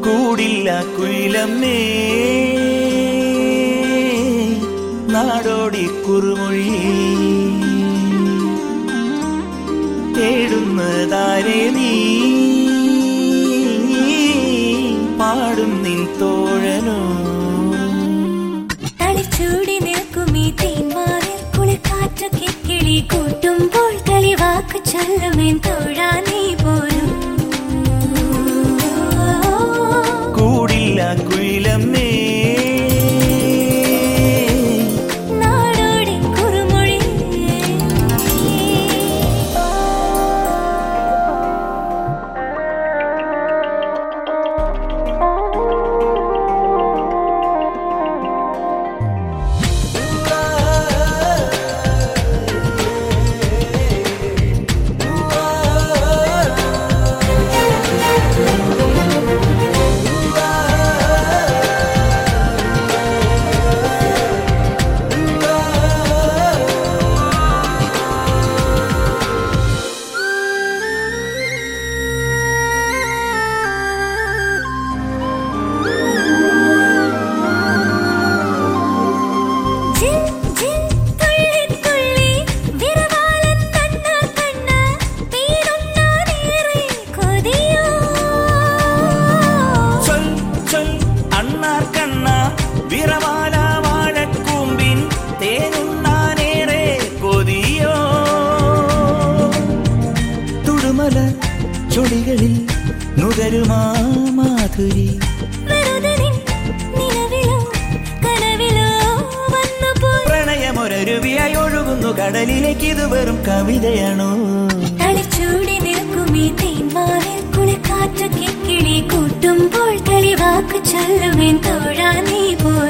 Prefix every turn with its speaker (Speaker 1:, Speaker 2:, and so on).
Speaker 1: കൂടില്ല കുയിലമ്മേ നാടോടി കുറുമൊഴി തേടുന്നതാരെ നീ പാടും നിൻ തോഴനോ
Speaker 2: തളിച്ചൂടി നിൽക്കും ഈ തേന്മാവിൽ കുളിക്കാറ്റൊക്കെ കിളി കൂട്ടുമ്പോൾ തെളിവാക്ക് ചൊല്ലുമേൻ തോഴാ നീ പോരും
Speaker 1: കൂടില്ല കുയിലമ്മേ
Speaker 2: നാടോടി കുറുമൊഴി ജിൽ ജിൽ തുള്ളി തുള്ളി വിരവാലൻ തന്ന കണ്ണ് തീരുന്നാനേറെ കൊതിയോ
Speaker 1: ചൊൽ ചൊൽ അണ്ണാർ കണ്ണ വിറവാല വാഴക്കൂമ്പിൻ തേനുണ്ണാനേറെ കൊതിയോ തുടുമല ചൊടികളിൽ നുകരുമാ മാധുരി
Speaker 2: വെറുതെ നിൻ നിലവിലോ കനവിലോ വന്നുപോയി
Speaker 1: പ്രണയമൊരരുവിയായി ഒഴുകുന്നു കടലിലേക്ക് ഇത് വെറും കവിതയാണോ
Speaker 2: തളിച്ചൂടി നിൽക്കും ഈ തേന്മാവിൽ കുളിക്കാറ്റൊക്കെ കിളി കൂട്ടുമ്പോൾ തെളിവാക്ക് ചൊല്ലുമേൻ തോഴാ നീ പോരും